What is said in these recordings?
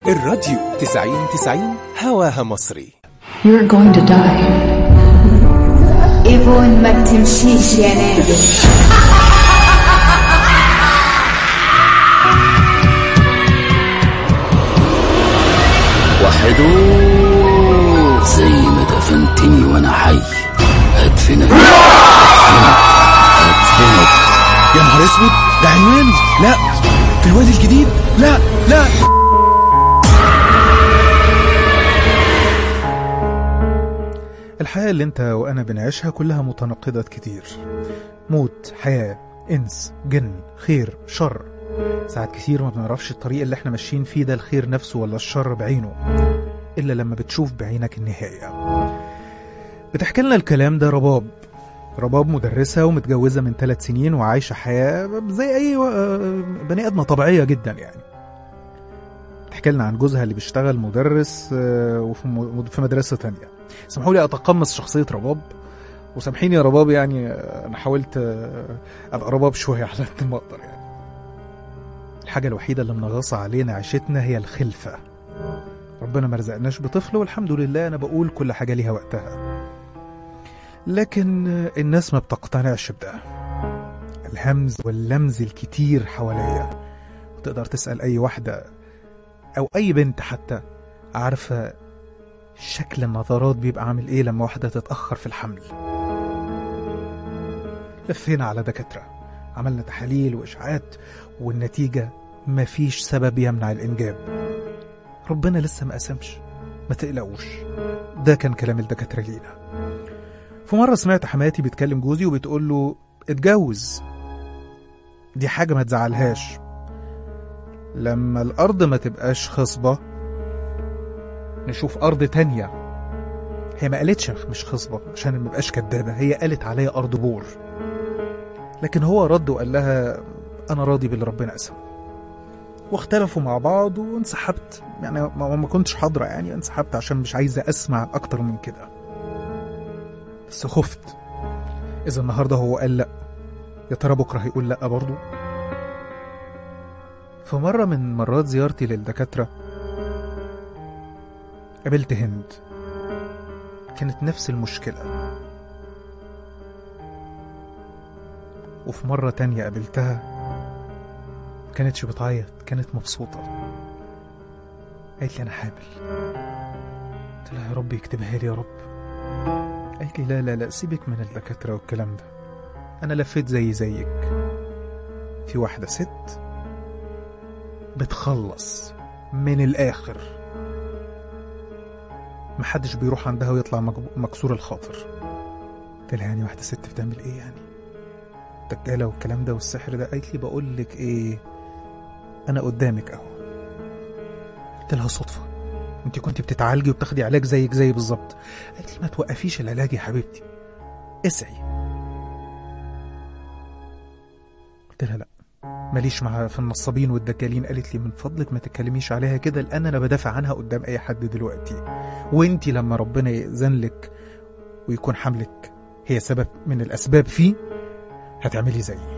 الراديو 90 90 هواها مصري You're going to die. ايفون ما بتمشيش يا نادر وحدو زي ما دفنتني وانا حي هدفنك هدفنك هدفنك يا نهار اسود ده عنواني لا في الوادي الجديد لا لا الحياة اللي انت وانا بنعيشها كلها متناقضات كتير موت حياة انس جن خير شر ساعات كتير ما بنعرفش الطريق اللي احنا ماشيين فيه ده الخير نفسه ولا الشر بعينه الا لما بتشوف بعينك النهاية بتحكي لنا الكلام ده رباب رباب مدرسة ومتجوزة من ثلاث سنين وعايشة حياة زي أي و- بني آدمة طبيعية جدا يعني تحكي لنا عن جوزها اللي بيشتغل مدرس آه، وفي م- في مدرسة تانية اسمحوا لي أتقمص شخصية رباب وسامحيني يا رباب يعني آه، أنا حاولت آه، أبقى رباب شوية على قد ما أقدر يعني الحاجة الوحيدة اللي منغصة علينا عيشتنا هي الخلفة ربنا ما رزقناش بطفل والحمد لله أنا بقول كل حاجة ليها وقتها لكن آه، الناس ما بتقتنعش بده الهمز واللمز الكتير حواليا تقدر تسأل أي واحدة أو أي بنت حتى عارفة شكل النظرات بيبقى عامل إيه لما واحدة تتأخر في الحمل لفينا على دكاترة عملنا تحاليل وإشعاعات والنتيجة مفيش سبب يمنع الإنجاب ربنا لسه ما قسمش ما تقلقوش ده كان كلام الدكاترة لينا في مرة سمعت حماتي بتكلم جوزي وبتقول له اتجوز دي حاجة ما تزعلهاش لما الأرض ما تبقاش خصبة نشوف أرض تانية هي ما قالتش مش خصبة عشان ما بقاش كدابة هي قالت عليها أرض بور لكن هو رد وقال لها أنا راضي باللي ربنا قسمه واختلفوا مع بعض وانسحبت يعني ما ما كنتش حاضرة يعني انسحبت عشان مش عايزة أسمع أكتر من كده بس خفت إذا النهاردة هو قال لأ يا ترى بكرة هيقول لأ برضه في مرة من مرات زيارتي للدكاترة قابلت هند كانت نفس المشكلة وفي مرة تانية قابلتها كانتش بتعيط كانت مبسوطة قالت لي أنا حامل قلت لها يا رب يكتبها لي يا رب قالت لي لا لا لا سيبك من الدكاترة والكلام ده أنا لفيت زي زيك في واحدة ست بتخلص من الآخر محدش بيروح عندها ويطلع مج- مكسور الخاطر قلت لها يعني واحدة ست بتعمل ايه يعني الدجالة والكلام ده والسحر ده قالت لي بقول لك ايه انا قدامك اهو قلت لها صدفة انت كنت بتتعالجي وبتاخدي علاج زيك زي بالظبط قالت لي ما توقفيش العلاج يا حبيبتي اسعي قلت لها لا ماليش مع في النصابين والدجالين قالت لي من فضلك ما تتكلميش عليها كده لان انا بدافع عنها قدام اي حد دلوقتي وانتي لما ربنا يأذن لك ويكون حملك هي سبب من الاسباب فيه هتعملي زيي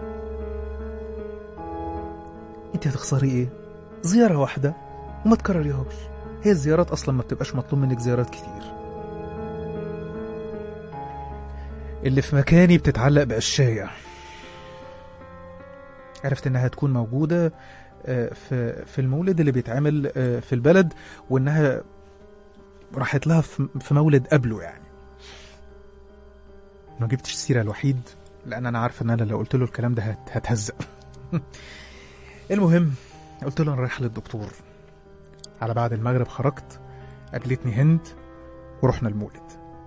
انت هتخسري ايه زيارة واحدة وما تكرريهاش هي الزيارات اصلا ما بتبقاش مطلوب منك زيارات كتير اللي في مكاني بتتعلق بقشاية عرفت انها هتكون موجودة آه، في في المولد اللي بيتعمل آه، في البلد وانها راحت لها في في مولد قبله يعني ما جبتش السيرة الوحيد لان انا عارف ان انا لو قلت له الكلام ده هت- هتهزق المهم قلت له انا رايح للدكتور على بعد المغرب خرجت قابلتني هند ورحنا المولد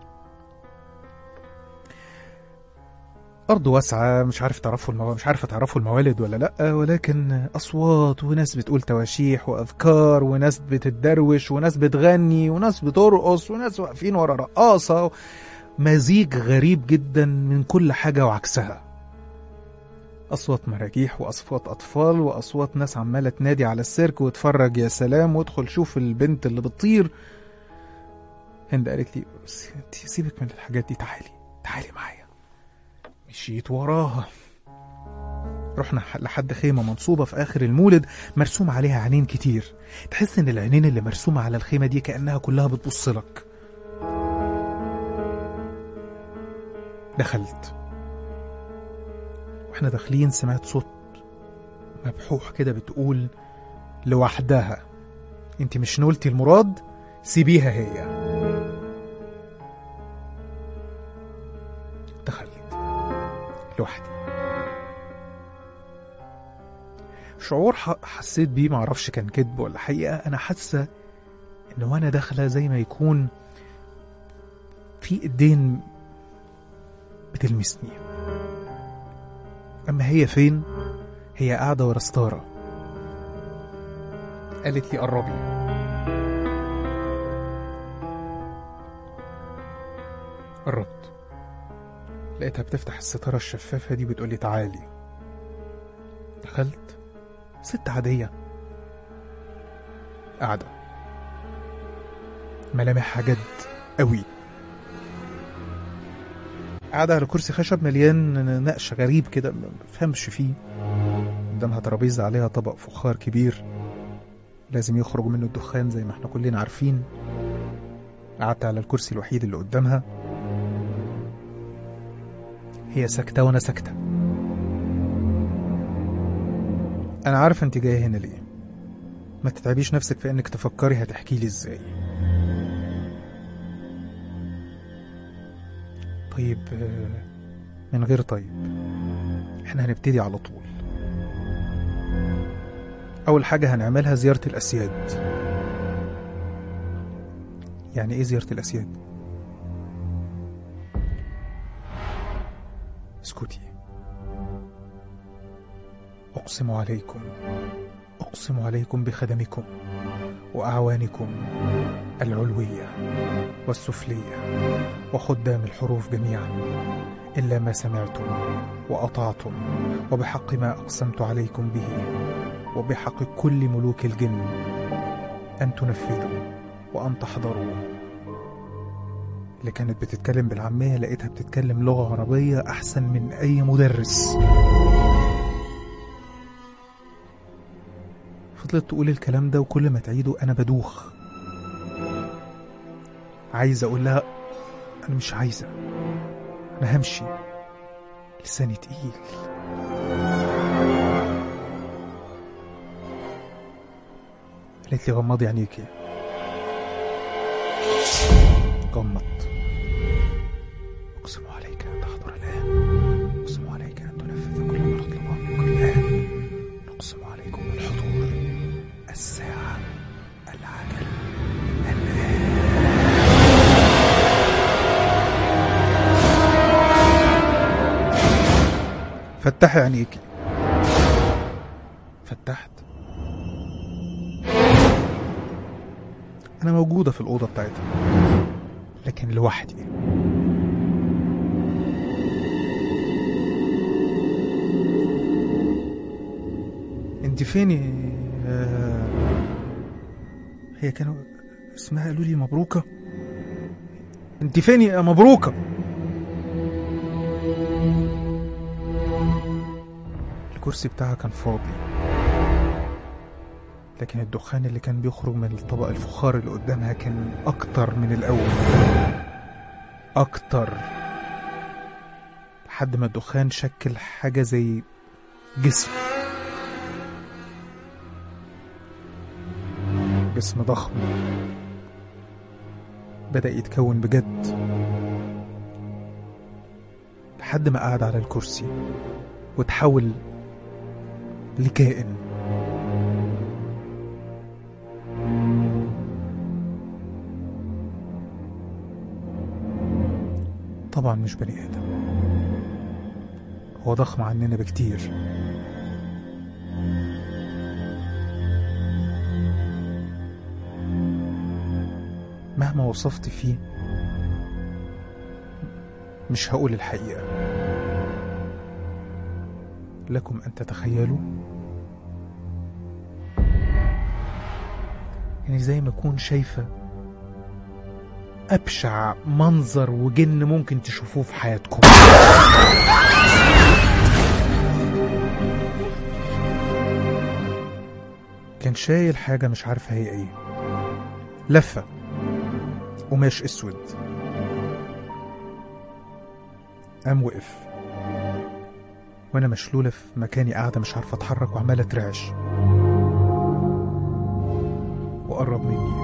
أرض واسعة مش عارف تعرفوا المو... مش عارفة تعرفوا الموالد ولا لأ ولكن أصوات وناس بتقول تواشيح وأذكار وناس بتتدروش وناس بتغني وناس بترقص وناس واقفين ورا رقاصة مزيج غريب جدا من كل حاجة وعكسها أصوات مراجيح وأصوات أطفال وأصوات ناس عمالة تنادي على السيرك وتفرج يا سلام وادخل شوف البنت اللي بتطير هند قالت لي "س- انت سيبك من الحاجات دي تعالي تعالي معايا مشيت وراها رحنا ح- لحد خيمة منصوبة في آخر المولد مرسوم عليها عينين كتير تحس إن العينين اللي مرسومة على الخيمة دي كأنها كلها بتبص لك دخلت واحنا داخلين سمعت صوت مبحوح كده بتقول لوحدها انت مش نولتي المراد سيبيها هي دخلت لوحدي شعور ح- حسيت بيه معرفش كان كذب ولا حقيقة أنا حاسة إن وأنا داخلة زي ما يكون في إيدين بتلمسني أما هي فين؟ هي قاعدة ورا ستارة قالت لي قربي قربت لقيتها بتفتح الستارة الشفافة دي بتقولي تعالي دخلت ست عادية قاعدة ملامحها جد قوي قاعدة على كرسي خشب مليان نقش غريب كده ما بفهمش فيه قدامها ترابيزة عليها طبق فخار كبير لازم يخرج منه الدخان زي ما احنا كلنا عارفين قعدت على الكرسي الوحيد اللي قدامها هي ساكتة وانا ساكتة انا عارف انت جاية هنا ليه ما تتعبيش نفسك في انك تفكري هتحكي لي ازاي طيب آه، من غير طيب احنا هنبتدي على طول اول حاجة هنعملها زيارة الاسياد يعني ايه زيارة الاسياد اسكتي اقسم عليكم اقسم عليكم بخدمكم واعوانكم العلويه والسفليه وخدام الحروف جميعا الا ما سمعتم واطعتم وبحق ما اقسمت عليكم به وبحق كل ملوك الجن ان تنفذوا وان تحضروا اللي كانت بتتكلم بالعامية لقيتها بتتكلم لغة عربية أحسن من أي مدرس فضلت تقول الكلام ده وكل ما تعيده أنا بدوخ عايزة أقول لها أنا مش عايزة أنا همشي لساني تقيل قالت لي غمضي عينيكي غمضت أقسم عليك أن تحضر الآن أقسم عليك أن تنفذ كل ما نطلبه منك الآن نقسم عليكم بالحضور الساعة العجل الآن فتحي عينيكي فتحت أنا موجودة في الأوضة بتاعتها لكن لوحدي انت فين يا- هي كانوا اسمها قالوا لي مبروكة انت فين يا مبروكة الكرسي بتاعها كان فاضي لكن الدخان اللي كان بيخرج من الطبق الفخار اللي قدامها كان أكتر من الأول أكتر لحد ما الدخان شكل حاجة زي جسم جسم ضخم بدأ يتكون بجد لحد ما قعد على الكرسي وتحول لكائن طبعا مش بني آدم هو ضخم عننا بكتير مهما وصفت فيه مش هقول الحقيقة لكم أن تتخيلوا يعني زي ما أكون شايفة أبشع منظر وجن ممكن تشوفوه في حياتكم كان شايل حاجة مش عارفة هي ايه لفة قماش اسود قام وقف وانا مشلولة في مكاني قاعدة مش عارفة اتحرك وعمالة اترعش وقرب مني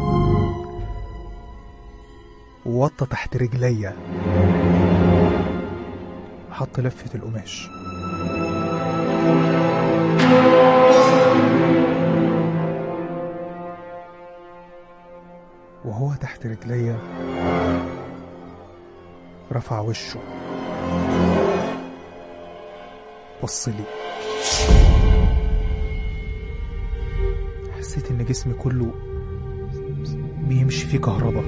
ووطى تحت رجليا حط لفة القماش وهو تحت رجليا رفع وشه بص لي حسيت ان جسمي كله بيمشي فيه كهرباء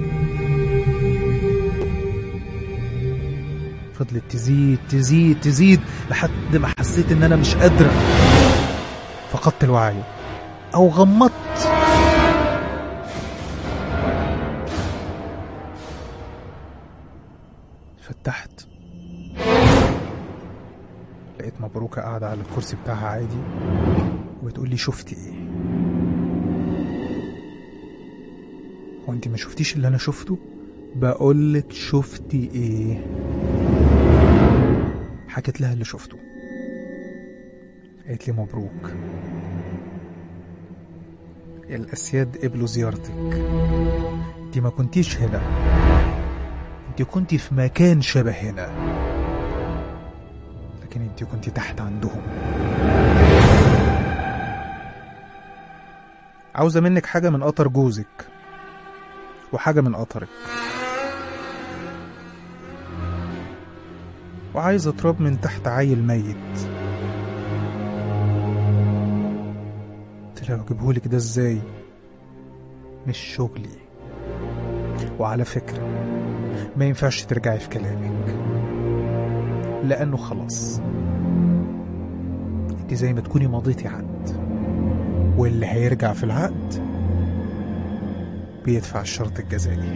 فضلت تزيد تزيد تزيد لحد ما حسيت ان انا مش قادرة فقدت الوعي او غمضت فتحت لقيت مبروكة قاعدة على الكرسي بتاعها عادي وتقول لي شفتي ايه هو انت ما شفتيش اللي انا شفته بقولك شفتي ايه حكيت لها اللي شفته قالت لي مبروك الاسياد قبلوا زيارتك انت ما كنتيش هنا انت كنتي في مكان شبه هنا لكن انت كنتي تحت عندهم عاوزة منك حاجة من قطر جوزك وحاجة من قطرك وعايزة تراب من تحت عيل ميت قلت لها اجيبهولك ده ازاي مش شغلي وعلى فكرة ما ينفعش ترجعي في كلامك لأنه خلاص انت زي ما تكوني مضيتي عقد واللي هيرجع في العقد بيدفع الشرط الجزائي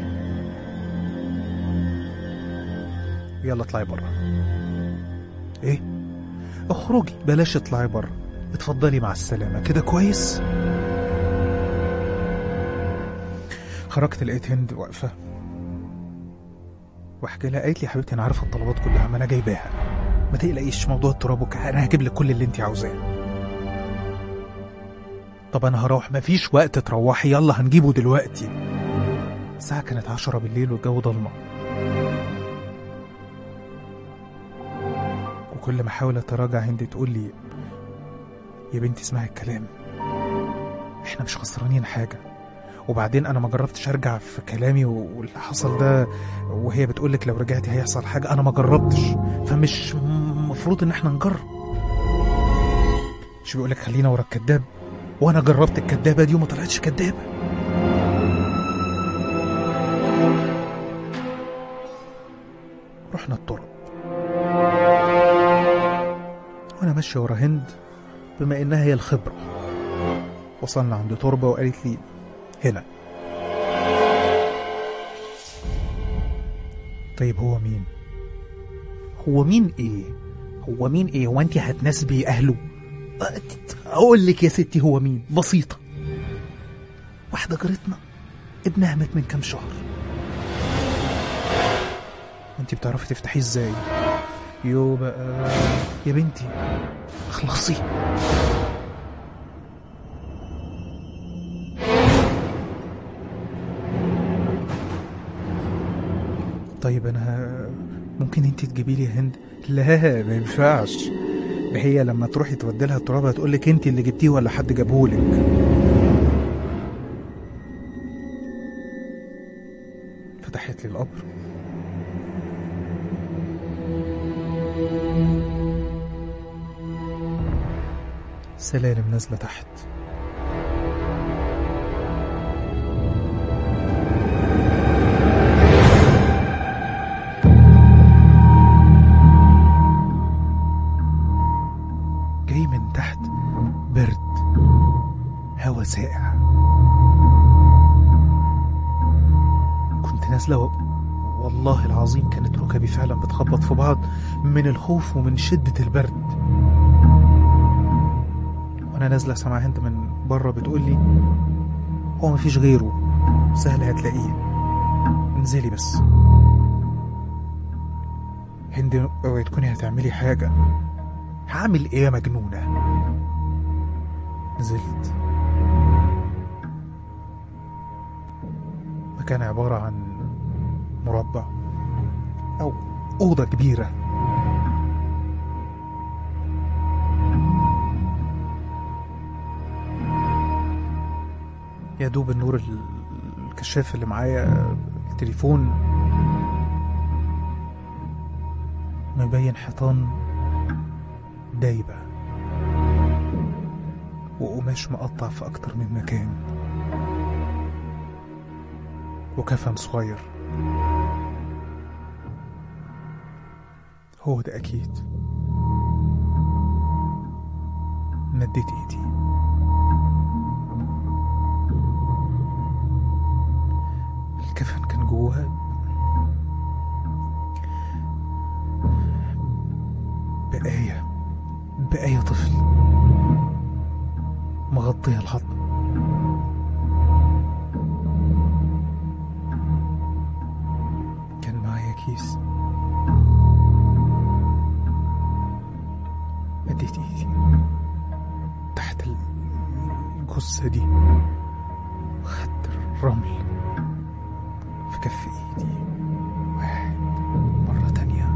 يلا اطلعي بره ايه اخرجي بلاش اطلعي بره اتفضلي مع السلامة كده كويس خرجت لقيت هند واقفة واحكي لها قالت لي يا حبيبتي انا عارفة الطلبات كلها ما انا جايباها ما تقلقيش موضوع التراب وكده انا هجيب لك كل اللي انت عاوزاه طب انا هروح مفيش وقت تروحي يلا هنجيبه دلوقتي الساعة كانت عشرة بالليل والجو ضلمة وكل ما احاول اتراجع هند تقول لي يا بنتي اسمعي الكلام احنا مش خسرانين حاجة وبعدين انا ما جربتش ارجع في كلامي واللي حصل ده وهي بتقولك لو رجعتي هيحصل حاجة انا ما جربتش فمش مفروض ان احنا نجرب مش بيقولك خلينا ورا الكداب وانا جربت الكدابة دي وما طلعتش كدابة رحنا الطرق وانا ماشي ورا هند بما انها هي الخبرة وصلنا عند تربة وقالت لي هنا طيب هو مين هو مين ايه هو مين ايه هو انت هتناسبي اهله اقول لك يا ستي هو مين بسيطة واحدة جارتنا ابنها مات من كام شهر وانت بتعرفي تفتحيه ازاي يو بقى يا بنتي اخلصي طيب انا ه- ممكن انت تجيبي لي هند لا ما ينفعش ده هي لما تروحي تودي لها التراب هتقول لك انت اللي جبتيه ولا حد جابهولك فتحت لي القبر سلالم نازله تحت جاي من تحت برد هوا ساقع كنت نازلة و... والله العظيم كانت ركبي فعلا بتخبط في بعض من الخوف ومن شدة البرد وانا نازلة سامعة هند من بره بتقول لي هو مفيش غيره سهل هتلاقيه انزلي بس هند اوعي تكوني هتعملي حاجة هعمل ايه يا مجنونة نزلت مكان عبارة عن مربع أو أوضة كبيرة يا دوب النور ال- الكشاف اللي معايا التليفون مبين حيطان دايبة وقماش مقطع في أكتر من مكان وكفن صغير هو ده أكيد مديت إيدي الكفن كان جواه بقايا بقايا طفل مغطية العظم كان معايا كيس مديت ايدي تحت ال- الجثة دي وخدت الرمل في كف ايدي واحد مرة تانية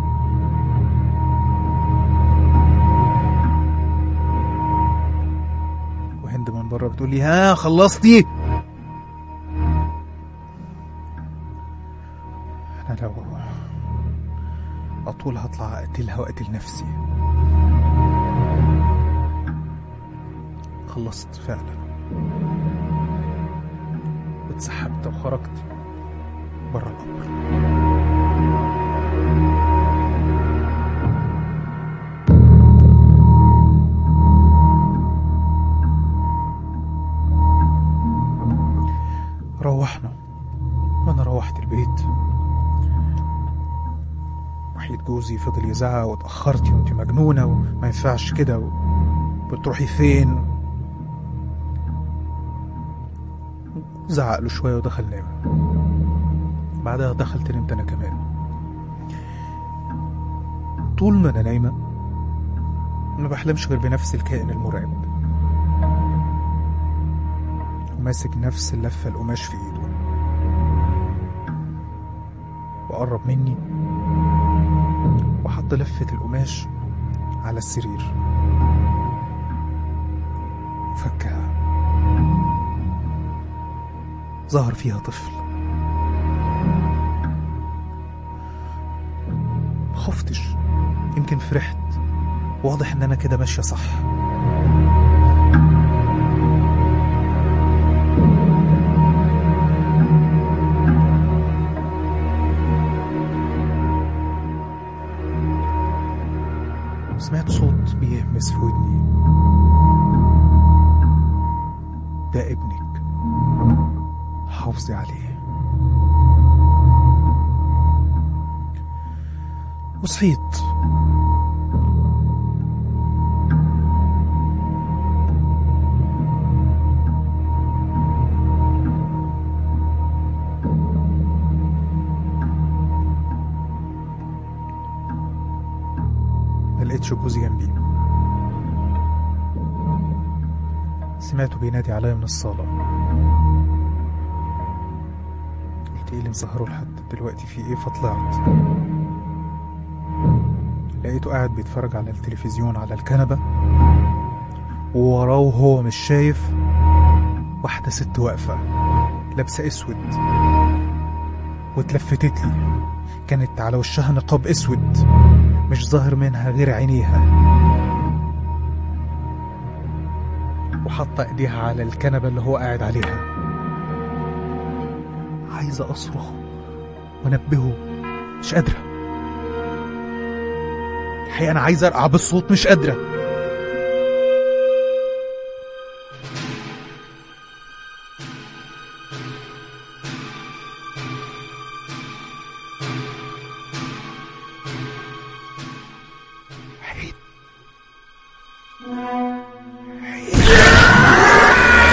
وهند من بره بتقول لي ها خلصتي انا لو اطول هطلع اقتلها واقتل نفسي خلصت فعلا واتسحبت وخرجت بره القبر روحنا وانا روحت البيت وحيد جوزي فضل يزعق واتأخرتي وانت مجنونة وما ينفعش كده و... بتروحي فين زعق له شوية ودخل نام بعدها دخلت نمت انا كمان طول ما انا نايمة ما بحلمش غير بنفس الكائن المرعب وماسك نفس اللفة القماش في ايده وقرب مني وحط لفة القماش على السرير وفكها ظهر فيها طفل خفتش يمكن فرحت واضح ان انا كده ماشية صح سمعت صوت بيهمس في ودني ده ابنك حافظي عليه وصحيت ما لقيتش جوزي جنبي سمعته بينادي عليا من الصالة قلت ايه اللي مسهره لحد دلوقتي في ايه فطلعت لقيته قاعد بيتفرج على التلفزيون على الكنبة ووراه وهو مش شايف واحدة ست واقفة لابسة اسود واتلفتت لي كانت على وشها نقاب اسود مش ظاهر منها غير عينيها وحاطة ايديها على الكنبة اللي هو قاعد عليها عايزة اصرخ وانبهه مش قادرة الحقيقة انا عايزة ارقع بالصوت مش قادرة عيد عيد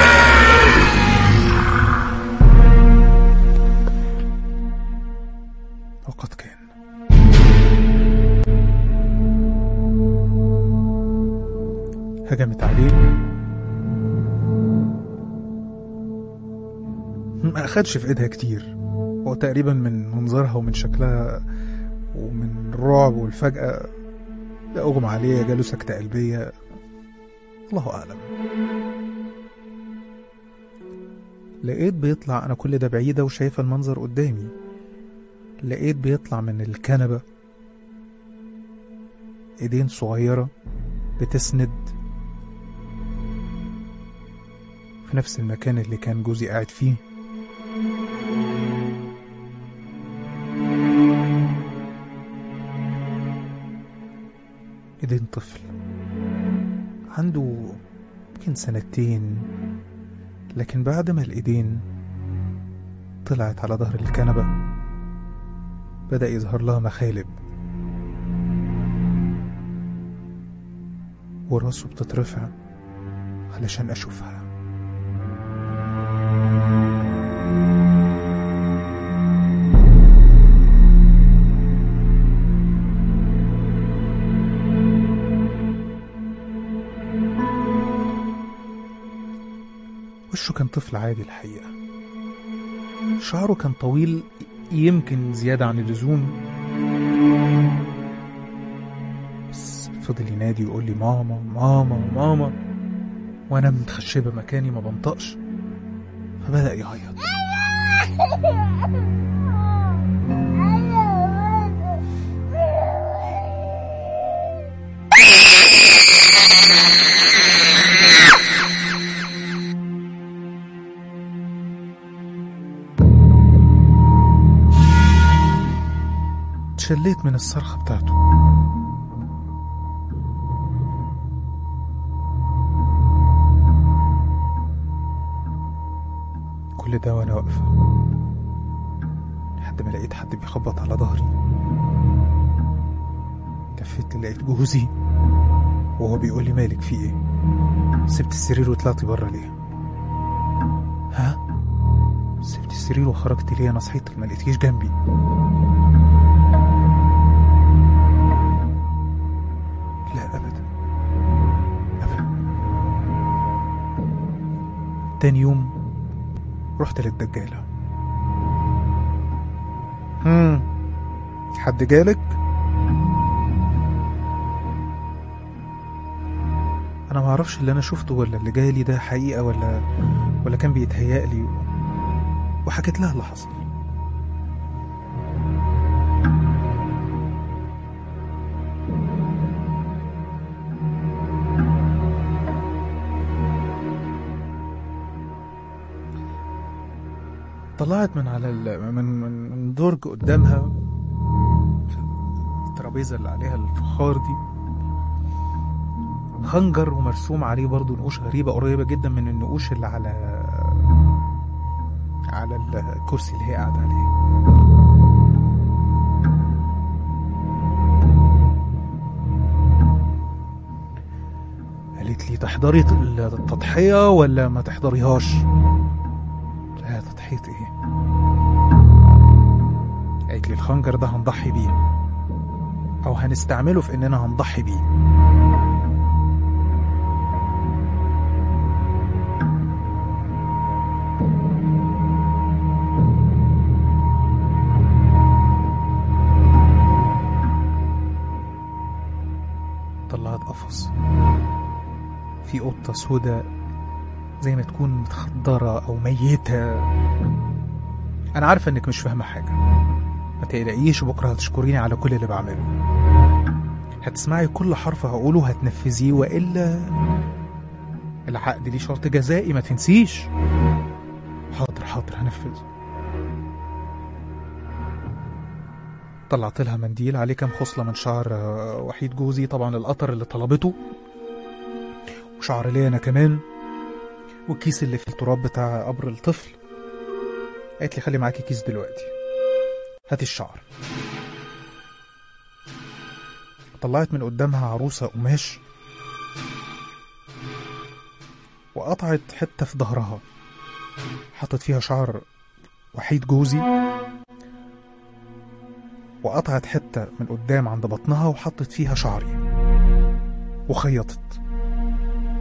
هجمت عليه ما أخدش في إيدها كتير هو تقريبا من منظرها ومن شكلها ومن الرعب والفجأة لا أغمى عليه جاله سكتة قلبية الله أعلم لقيت بيطلع أنا كل ده بعيدة وشايفة المنظر قدامي لقيت بيطلع من الكنبة ايدين صغيرة بتسند في نفس المكان اللي كان جوزي قاعد فيه ايدين طفل عنده يمكن سنتين لكن بعد ما الايدين طلعت على ظهر الكنبة بدأ يظهر لها مخالب وراسه بتترفع علشان أشوفها وشه كان طفل عادي الحقيقة شعره كان طويل يمكن زيادة عن اللزوم بس فضل ينادي ويقول لي ماما ماما ماما وانا متخشبة مكاني ما بنطقش فبدأ يعيط اتشليت من الصرخة بتاعته كل ده وانا واقفة لحد ما لقيت حد بيخبط على ظهري لفيت لقيت جوزي وهو بيقول لي مالك في ايه سبت السرير وطلعت بره ليه ها سبت السرير وخرجت ليه انا صحيت ما لقيتكيش جنبي لا ابدا ابدا تاني يوم رحت للدجالة هم حد جالك انا ما اعرفش اللي انا شفته ولا اللي جالي ده حقيقة ولا ولا كان بيتهيألي وحكيت لها اللي حصل طلعت من على ال... من من من درج قدامها الترابيزه اللي عليها الفخار دي خنجر ومرسوم عليه برضو نقوش غريبة قريبة جدا من النقوش اللي على على الكرسي اللي هي قاعدة عليه قالت لي تحضري التضحية ولا ما تحضريهاش لا تضحية ايه قالت لي الخنجر ده هنضحي بيه او هنستعمله في اننا هنضحي بيه طلعت قفص في قطة سوداء زي ما تكون متخدرة أو ميتة أنا عارفة إنك مش فاهمة حاجة ما تقلقيش بكرة هتشكريني على كل اللي بعمله هتسمعي كل حرف هقوله هتنفذيه وإلا العقد ليه شرط جزائي ما تنسيش حاضر حاضر هنفذ طلعت لها منديل عليه كام خصلة من شعر آه، وحيد جوزي طبعا القطر اللي طلبته وشعر ليا أنا كمان والكيس اللي في التراب بتاع قبر الطفل قالت لي خلي معاكي كيس دلوقتي هاتي الشعر طلعت من قدامها عروسة قماش وقطعت حتة في ظهرها حطت فيها شعر وحيد جوزي وقطعت حتة من قدام عند بطنها وحطت فيها شعري وخيطت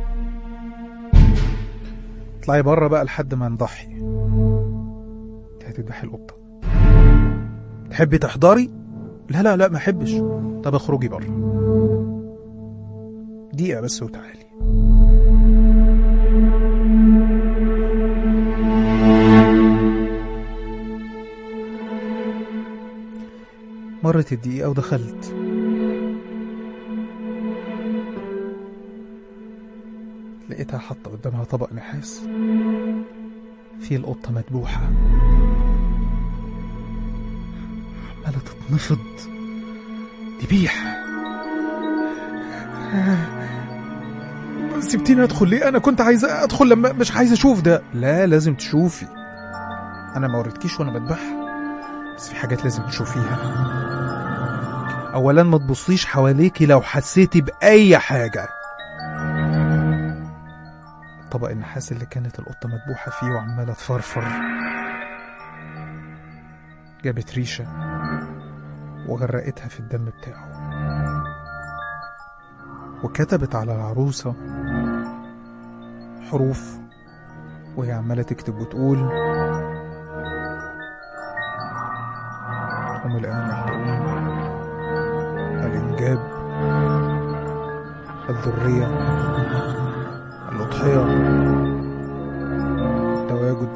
اطلعي بره بقى لحد ما نضحي انت هتذبحي القطة تحبي تحضري لا لا لا ما احبش طب اخرجي بره دقيقة بس وتعالي مرت الدقيقة ودخلت لقيتها حاطة قدامها طبق نحاس فيه القطة مدبوحة عمالة تتنفض ذبيح سبتيني ادخل ليه انا كنت عايز ادخل لما مش عايز اشوف ده لا لازم تشوفي انا ما وريتكيش وانا بذبحها بس في حاجات لازم تشوفيها اولا ما تبصيش حواليكي لو حسيتي باي حاجه طبق النحاس اللي كانت القطه مدبوحه فيه وعماله تفرفر جابت ريشه وغرقتها في الدم بتاعه وكتبت على العروسه حروف وهي عماله تكتب وتقول هم الآن يحضرون الإنجاب الذرية الأضحية التواجد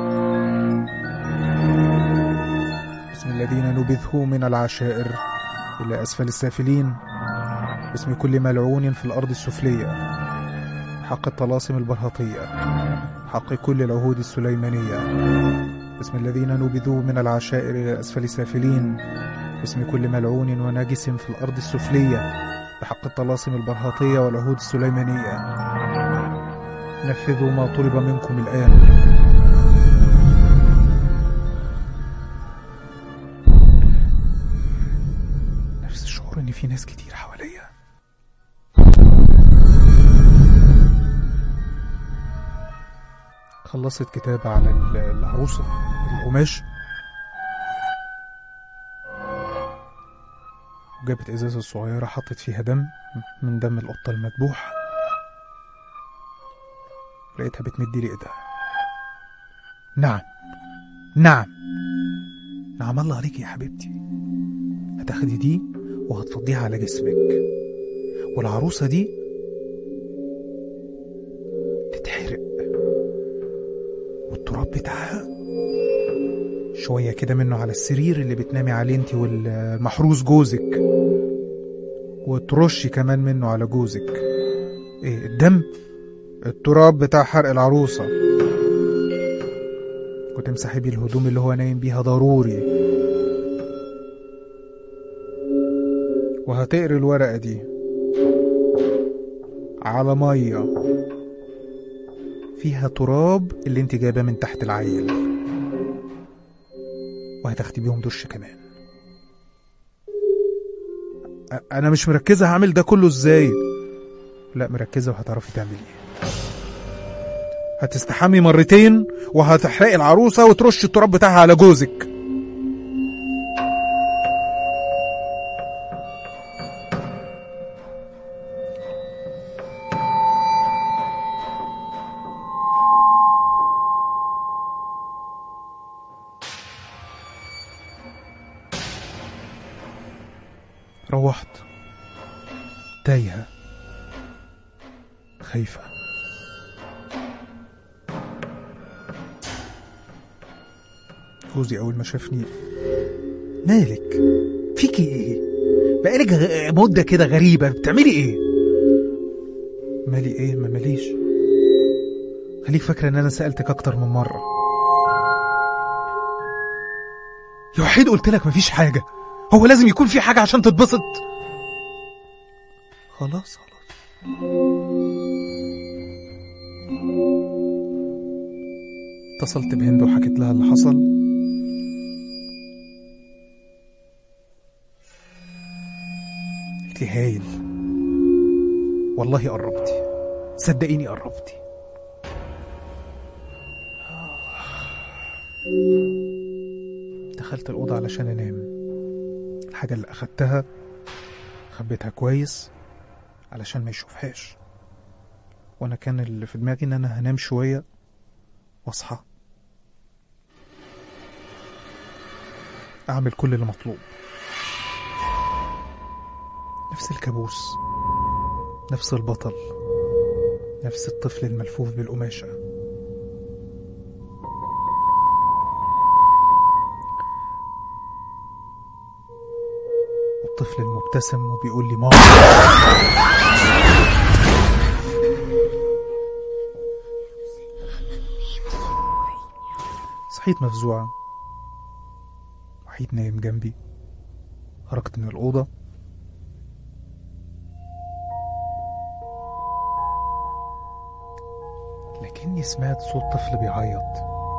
باسم الذين نبذه من العشائر إلى أسفل السافلين باسم كل ملعون في الأرض السفلية حق الطلاسم البرهطية حق كل العهود السليمانية باسم الذين نبذوا من العشائر إلى أسفل السافلين باسم كل ملعون ونجس في الأرض السفلية بحق الطلاسم البرهاطية والعهود السليمانية نفذوا ما طلب منكم الآن نفس الشعور إن في ناس كتير حواليا خلصت كتابة على ال- العروسة القماش وجابت ازازة صغيرة حطت فيها دم من دم القطة المذبوح لقيتها بتمد لي ايدها نعم نعم نعم الله عليك يا حبيبتي هتاخدي دي وهتفضيها على جسمك والعروسة دي تتحرق والتراب بتاعها شوية كده منه على السرير اللي بتنامي عليه انت والمحروس جوزك وترشي كمان منه على جوزك ايه الدم التراب بتاع حرق العروسة وتمسحي بيه الهدوم اللي هو نايم بيها ضروري وهتقري الورقة دي على مية فيها تراب اللي انت جايباه من تحت العيل وهتاخدي بيهم دش كمان أ- انا مش مركزه هعمل ده كله ازاي لا مركزه وهتعرفي تعملي ايه هتستحمي مرتين وهتحرقي العروسه وترشي التراب بتاعها على جوزك روحت تايهة خايفة جوزي أول ما شافني مالك فيكي إيه بقالك غ- مدة كده غريبة بتعملي إيه مالي إيه ما ماليش خليك فاكرة إن أنا سألتك أكتر من مرة يا وحيد قلت لك مفيش حاجة هو لازم يكون في حاجة عشان تتبسط خلاص خلاص اتصلت بهند وحكيت لها اللي حصل قالت لي هايل والله قربتي صدقيني قربتي دخلت الأوضة علشان أنام الحاجة اللي أخدتها خبيتها كويس علشان ما يشوفهاش وأنا كان اللي في دماغي إن أنا هنام شوية واصحى اعمل كل اللي مطلوب نفس الكابوس نفس البطل نفس الطفل الملفوف بالقماشة والطفل المبتسم وبيقول لي ماما صحيت مفزوعة وحيد نايم جنبي خرجت من الأوضة لكني سمعت صوت طفل بيعيط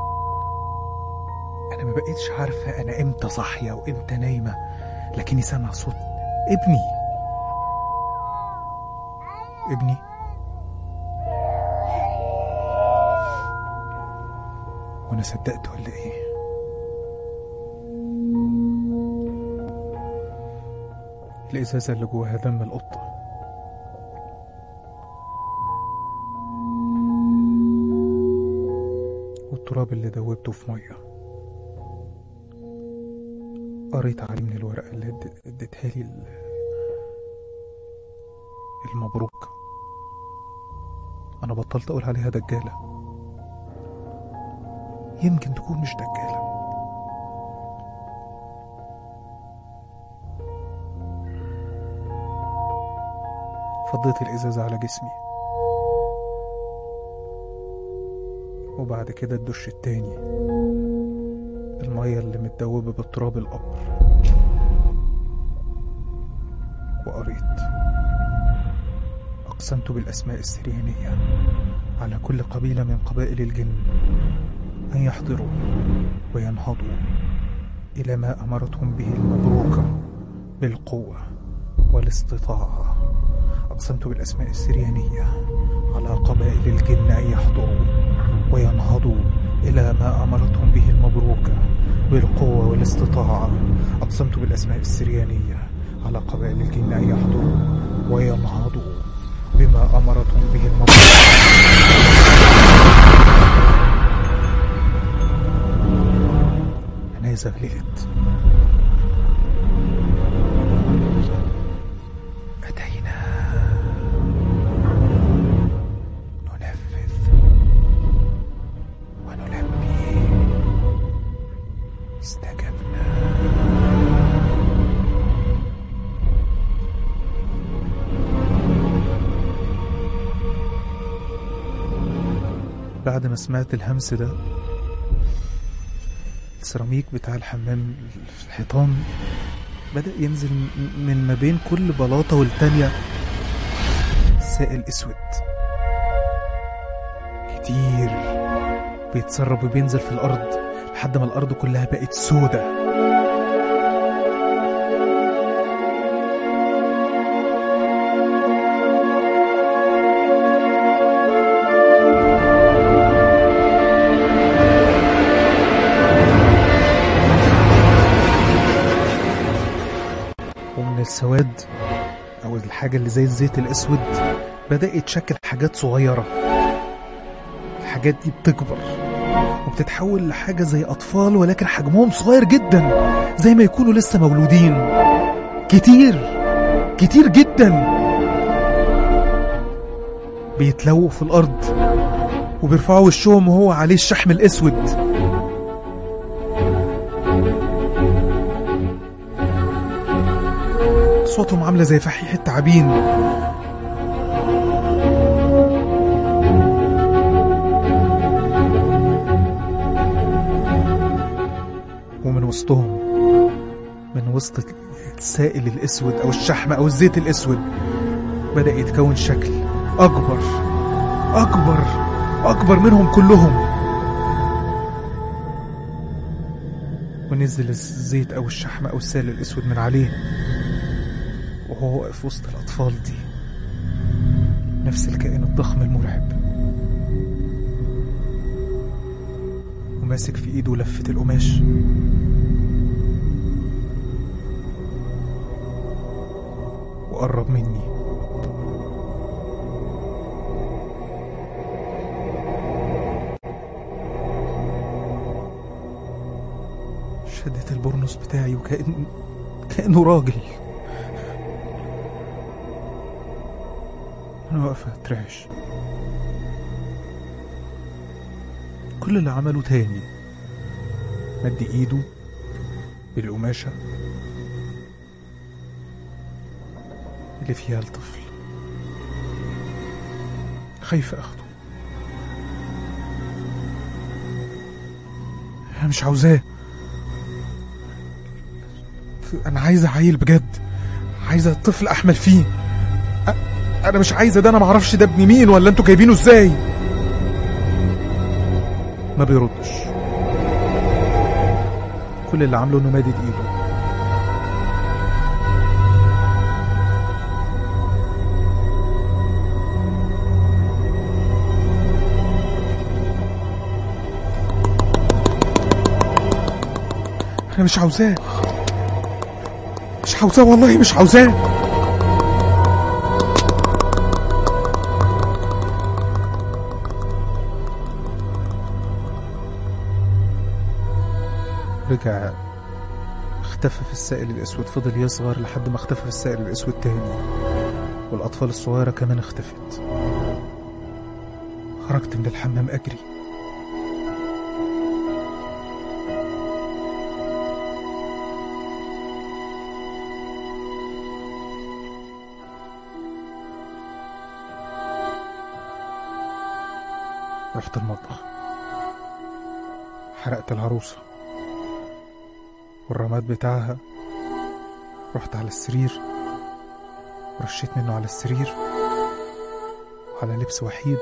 أنا ما بقيتش عارفة أنا إمتى صاحية وإمتى نايمة لكني سامع صوت ابني ابني وأنا صدقت ولا إيه الإزازة اللي جواها دم القطة والتراب اللي دوبته في مية قريت عليه من الورقة اللي اد- اديتها لي ال- المبروك أنا بطلت أقول عليها دجالة يمكن تكون مش دجالة فضيت الإزازة على جسمي وبعد كده الدش التاني المية اللي متدوبة بالتراب الأبر وقريت أقسمت بالأسماء السريانية على كل قبيلة من قبائل الجن أن يحضروا وينهضوا إلى ما أمرتهم به المبروكة بالقوة والاستطاعة أقسمت بالأسماء السريانية على قبائل الجن أن يحضروا وينهضوا إلى ما أمرتهم به المبروكة بالقوة والاستطاعة أقسمت بالأسماء السريانية على قبائل الجن أن يحضروا وينهضوا بما أمرتهم به المبروكة أنا زغللت أتينا ننفذ ونلبي استجبنا بعد ما سمعت الهمس ده السيراميك بتاع الحمام في الحيطان بدأ ينزل م- من ما بين كل بلاطة والتانية سائل اسود كتير بيتسرب وبينزل في الارض لحد ما الارض كلها بقت سودة ومن السواد او الحاجة اللي زي الزيت الاسود بدأ يتشكل حاجات صغيرة الحاجات دي بتكبر وبتتحول لحاجة زي أطفال ولكن حجمهم صغير جدا زي ما يكونوا لسه مولودين كتير كتير جدا بيتلووا في الأرض وبيرفعوا وشهم وهو عليه الشحم الأسود صوتهم عاملة زي فحيح التعابين ومن وسطهم من وسط السائل الأسود أو الشحم أو الزيت الأسود بدأ يتكون شكل أكبر أكبر أكبر منهم كلهم ونزل الزيت أو الشحم أو السائل الأسود من عليه وهو واقف وسط الأطفال دي نفس الكائن الضخم المرعب وماسك في ايده لفة القماش وقرب مني شديت البورنوس بتاعي وكأن كأنه راجل أنا واقفة أترعش كل اللي عمله تاني مد إيده بالقماشة اللي فيها الطفل خايفة أخده أنا مش عاوزاه أنا عايزة عيل بجد عايزة طفل أحمل فيه أ- أنا مش عايزة ده أنا معرفش ده ابن مين ولا أنتوا جايبينه إزاي ما بيردش كل اللي عامله إنه مادد إيده أنا مش عاوزاه مش عاوزاه والله مش عاوزاه رجع اختفى في السائل الأسود فضل يصغر لحد ما اختفى في السائل الأسود تاني والأطفال الصغيرة كمان اختفت خرجت من الحمام أجري رحت المطبخ حرقت العروسة والرماد بتاعها رحت على السرير ورشيت منه على السرير وعلى لبس وحيد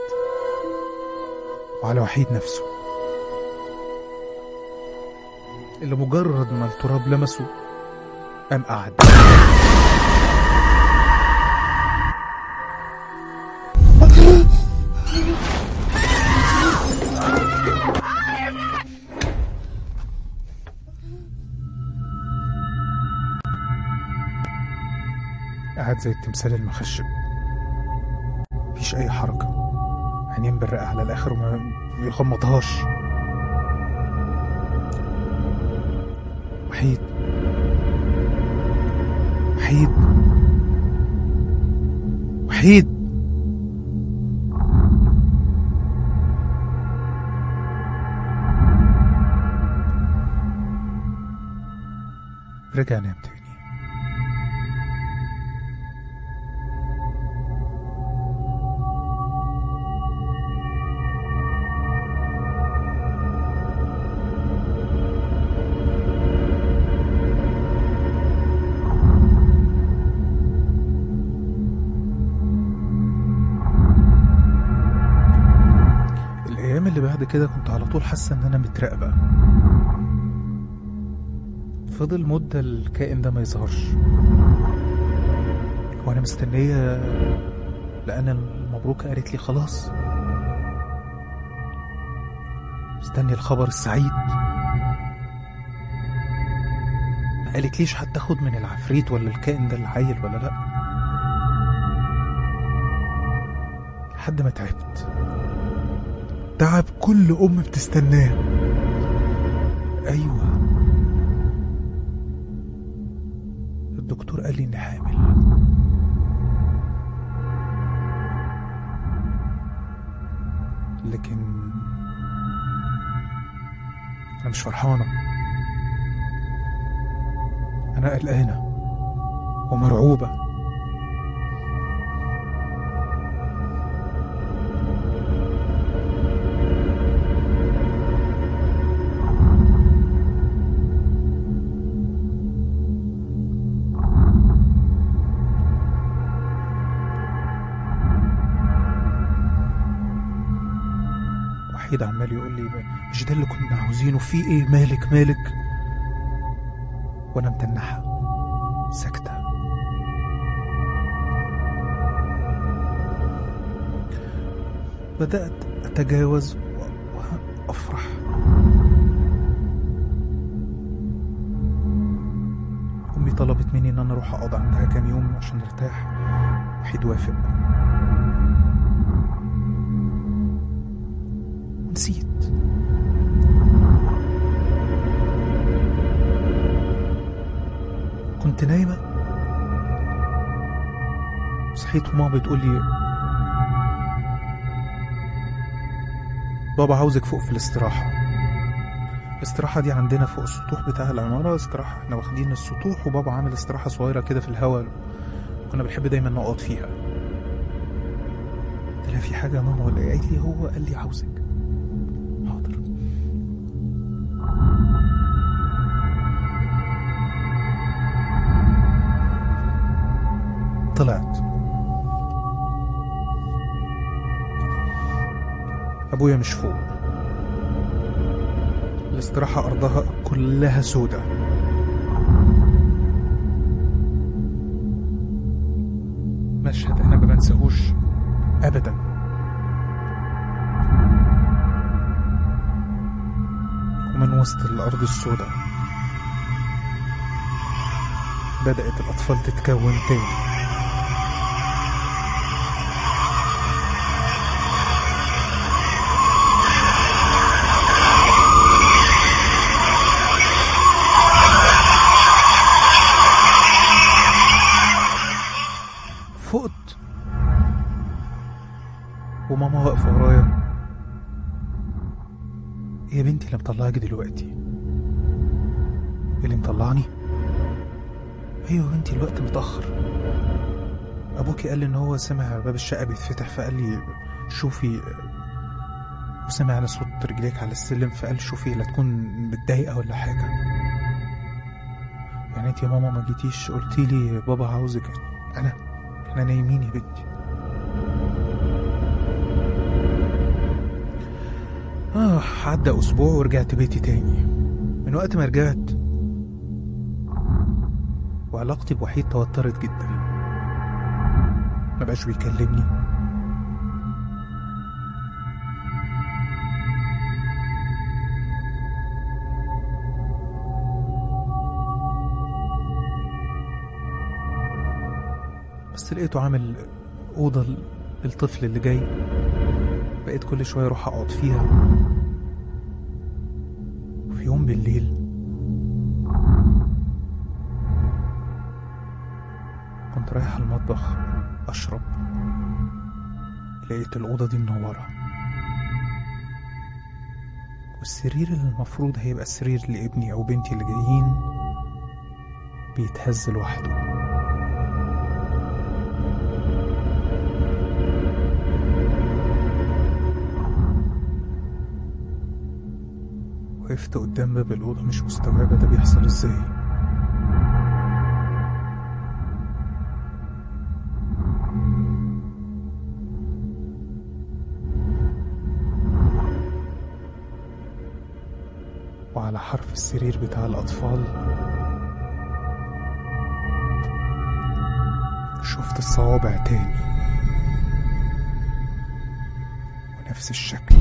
وعلى وحيد نفسه اللي مجرد ما التراب لمسه قام قعد قاعد زي التمثال المخشب مفيش أي حركة عينين برقة على الآخر وما بيغمضهاش وحيد وحيد وحيد رجع نام تاني الأيام اللي بعد كده كنت على طول حاسة إن أنا متراقبة فضل مدة الكائن ده ما يظهرش وأنا مستنية لأن المبروكة قالت لي خلاص مستني الخبر السعيد ما قالت ليش هتاخد من العفريت ولا الكائن ده العيل ولا لأ لحد ما تعبت تعب كل أم بتستناه أيوة الدكتور قال لي إني حامل لكن أنا مش فرحانة أنا قلقانة ومرعوبة وحيد عمال يقول لي مش ده اللي كنا عاوزينه في ايه مالك مالك وانا متنحه ساكته بدات اتجاوز و- وافرح امي طلبت مني ان انا اروح اقعد عندها كام يوم عشان ارتاح وحيد وافق نسيت كنت نايمة صحيت وماما بتقول لي بابا عاوزك فوق في الاستراحة الاستراحة دي عندنا فوق السطوح بتاع العمارة استراحة احنا واخدين السطوح وبابا عامل استراحة صغيرة كده في الهواء كنا بنحب دايما نقعد فيها قلت لها في حاجة يا ماما ولا ايه قالت لي هو قال لي عاوزك حاضر طلعت ابويا مش فوق الاستراحة أرضها كلها سودة مشهد أنا ما بنساهوش أبدا ومن وسط الأرض السوداء بدأت الأطفال تتكون تاني فقت وماما واقفة ورايا يا بنتي اللي مطلعك دلوقتي اللي مطلعني ايوه يا بنتي الوقت متأخر ابوكي قال لي ان هو سمع باب الشقة بيتفتح فقال لي شوفي وسمع على صوت رجليك على السلم فقال شوفي لا تكون متضايقة ولا حاجة يعني انت يا ماما ما جيتيش قلتي لي بابا عاوزك انا احنا نايمين يا بنتي آه عدى أسبوع ورجعت بيتي تاني من وقت ما رجعت وعلاقتي بوحيد توترت جدا ما بقاش بيكلمني بس لقيته عامل أوضة للطفل اللي جاي بقيت كل شوية أروح أقعد فيها وفي يوم بالليل كنت رايح المطبخ أشرب لقيت الأوضة دي منورة والسرير اللي المفروض هيبقى السرير لابني أو بنتي اللي جايين بيتهز لوحده وقفت قدام باب الأوضة مش مستوعبة ده بيحصل ازاي وعلى حرف السرير بتاع الأطفال شفت الصوابع تاني ونفس الشكل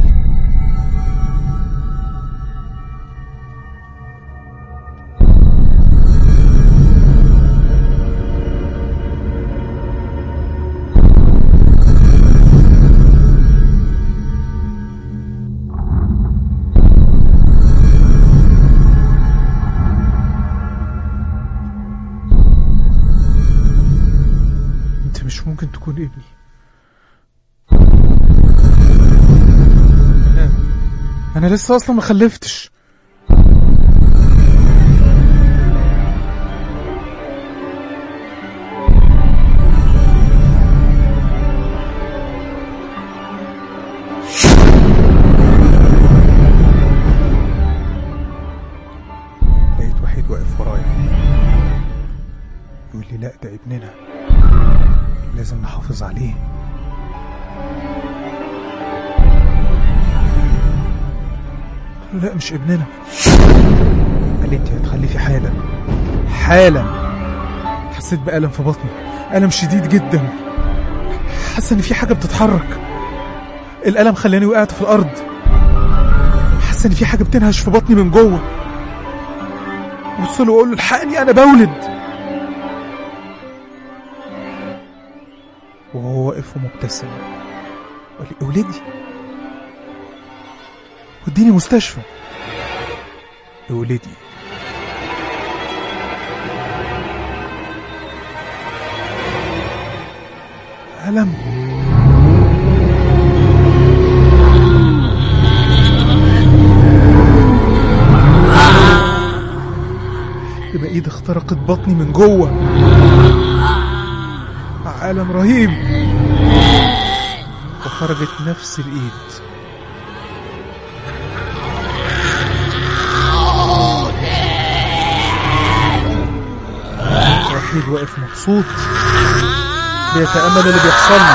انت مش ممكن تكون ابني انا انا لسه اصلا ما خلفتش لقيت واحد واقف ورايا يقول لي لا ده ابننا لازم نحافظ عليه قلت له لا مش ابننا قال لي انت هتخلفي حالا حالا حسيت بألم في بطني ألم شديد جدا حاسة ان في حاجة بتتحرك الألم خلاني وقعت في الأرض حاسة ان في حاجة بتنهش في بطني من جوه بص له واقول له الحقني انا بولد وهو واقف ومبتسم قال لي اولدي وديني مستشفى اولدي ألم يبقى ايد اخترقت بطني من جوه عالم رهيب وخرجت نفس الايد وحيد واقف مبسوط بيتأمل اللي بيحصل له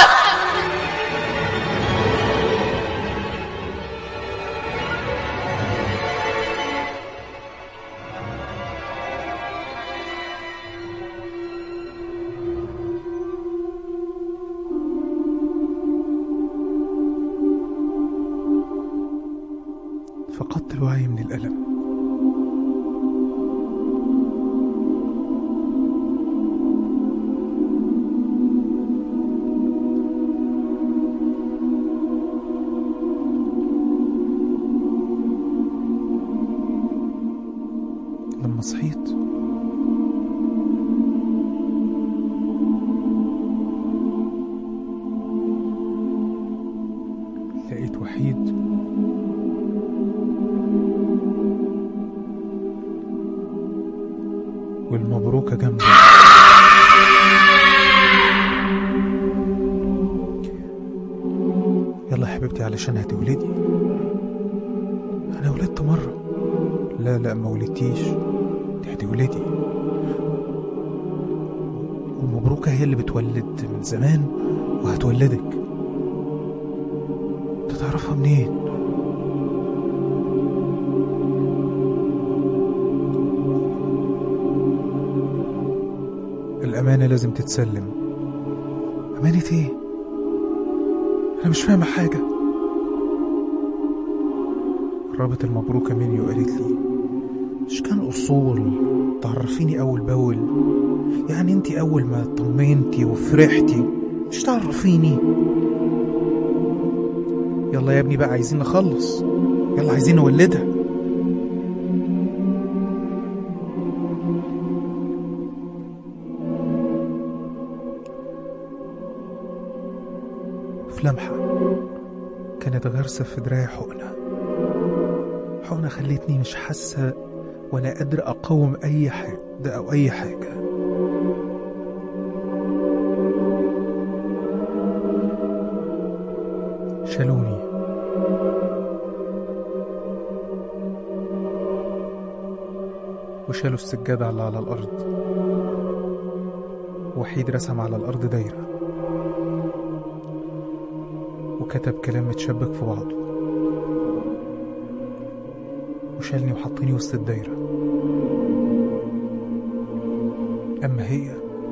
فقدت الوعي من الألم لما صحيت لقيت وحيد والمبروكة جنبي يلا يا حبيبتي علشان هتولدي انا ولدت مرة لا لا ما ولدتيش دي هتولدي ومبروكة هي اللي بتولد من زمان وهتولدك انت تعرفها منين الأمانة لازم تتسلم أمانة إيه؟ أنا مش فاهمة حاجة قربت المبروكة مني وقالت لي مش كان أصول تعرفيني أول بأول يعني أنت أول ما طمنتي وفرحتي مش تعرفيني يلا يا ابني بقى عايزين نخلص يلا عايزين نولدها في لمحة كانت غارسة في دراعي حقنة حقنة خلتني مش حاسة ولا قادر أقاوم أي حاجة أو أي حاجة شالوني وشالوا السجادة اللي على الأرض وحيد رسم على الأرض دايرة وكتب كلام متشبك في بعضه وشالني وحطني وسط الدايرة أما هي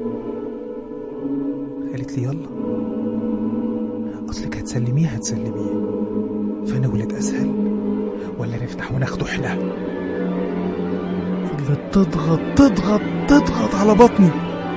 قالت لي يلا أصلك هتسلميه هتسلميه فنولد أسهل ولا نفتح وناخده احنا فضلت تضغط تضغط تضغط على بطني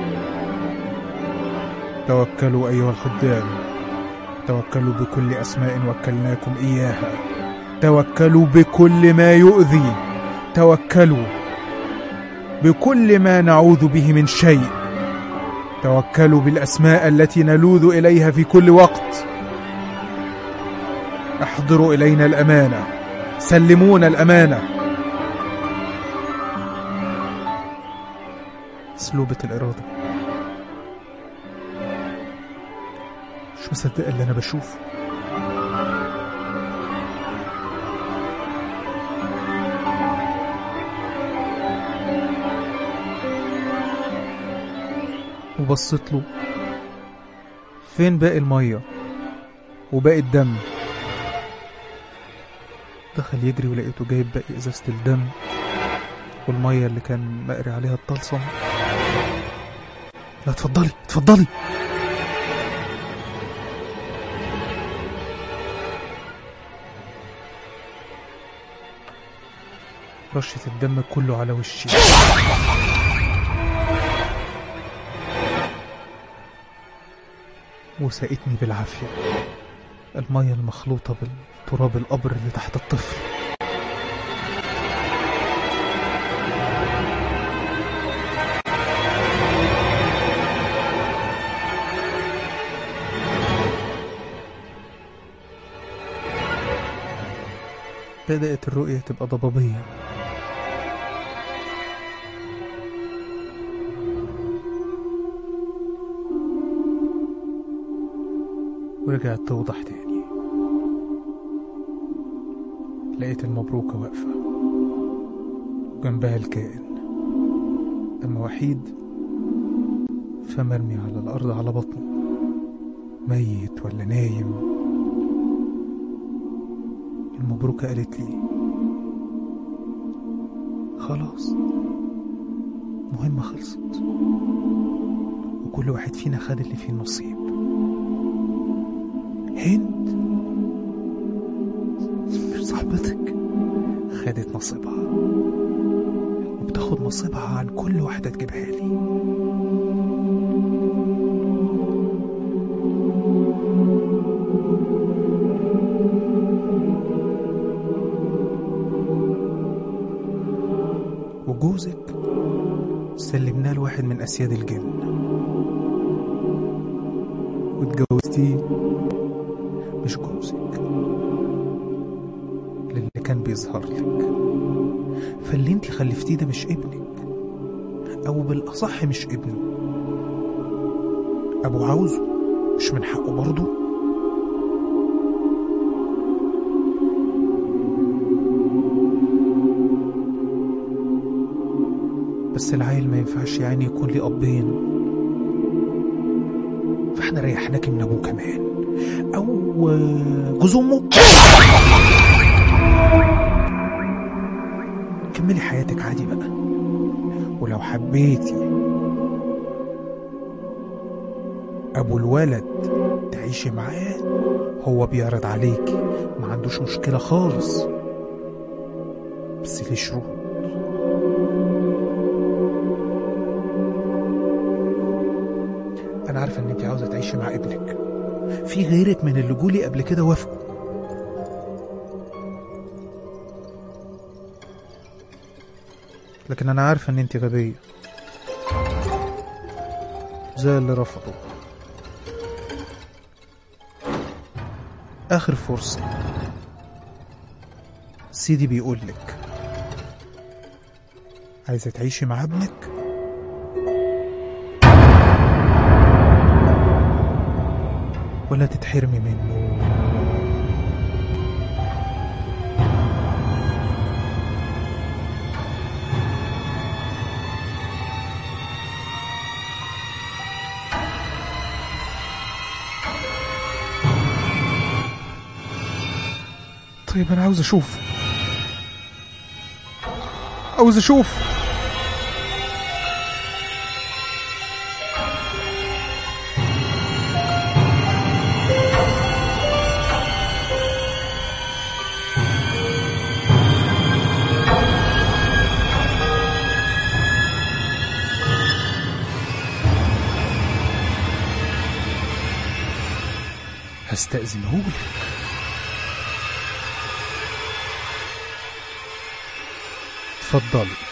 توكلوا أيها الخدام توكلوا بكل أسماء وكلناكم إياها توكلوا بكل ما يؤذي توكلوا بكل ما نعوذ به من شيء توكلوا بالأسماء التي نلوذ إليها في كل وقت احضروا إلينا الأمانة سلمونا الأمانة سلوبة الإرادة مش مصدق اللي أنا بشوفه وبصيت له فين باقي المية وباقي الدم دخل يجري ولقيته جايب باقي ازازة الدم والمية اللي كان مقري عليها الطلسم لا اتفضلي اتفضلي رشة الدم كله على وشي وسقتني بالعافية المية المخلوطة بالتراب القبر اللي تحت الطفل بدأت الرؤية تبقى ضبابية ورجعت توضح تاني لقيت المبروكة واقفة وجنبها الكائن أما وحيد فمرمي على الأرض على بطنه ميت ولا نايم المبروكة قالت لي خلاص مهمة خلصت وكل واحد فينا خد اللي فيه النصيب هند صاحبتك خدت نصيبها وبتاخد نصيبها عن كل واحدة تجيبها لي وجوزك سلمناه لواحد من أسياد الجن واتجوزتيه مش جوزك للي كان بيظهر لك فاللي انت خلفتيه ده مش ابنك او بالاصح مش ابنه ابو عاوزه مش من حقه برضه بس العيل ما ينفعش يعني يكون ليه ابين فاحنا ريحناك من ابوه كمان او آه، جوز امه كملي حياتك عادي بقى ولو حبيتي ابو الولد تعيشي معاه هو بيعرض عليكي ما عندوش مشكلة خالص بس ليه شروط انا عارفة ان انت عاوزة تعيشي مع ابنك في غيرك من اللي جولي قبل كده وافقوا لكن انا عارفة ان انت غبية زي اللي رفضوا اخر فرصة سيدي بيقول لك عايزة تعيشي مع ابنك ولا تتحرمي منه طيب انا عاوز اشوف عاوز اشوف هستأذنهولك اتفضلي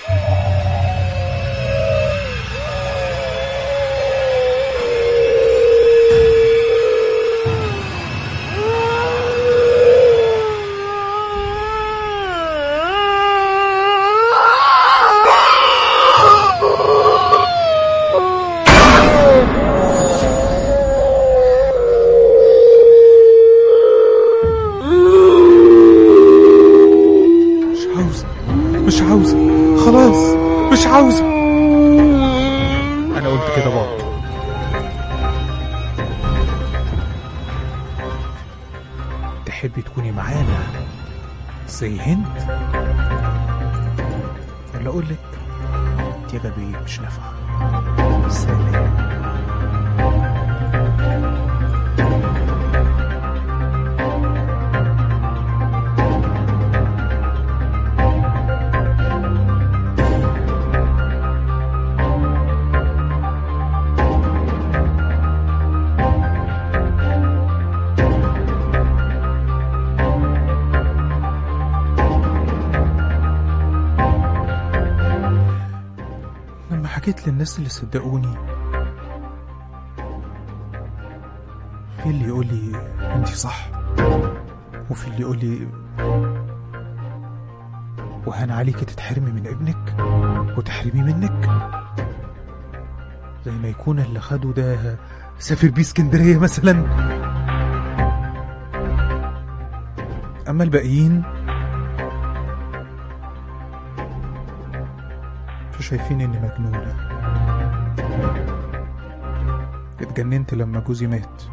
مش عاوزة مش عاوزة خلاص مش عاوزة أنا قلت كده برضه تحبي تكوني معانا زي هند ولا أقول لك أنت يا غبية مش نافعة سلام لما حكيت للناس اللي صدقوني في اللي يقول لي انت صح وفي اللي يقول لي وهان عليك تتحرمي من ابنك وتحرمي منك زي ما يكون اللي خده ده سافر بيه اسكندرية مثلا أما الباقيين فشايفين إني مجنونة اتجننت لما جوزي مات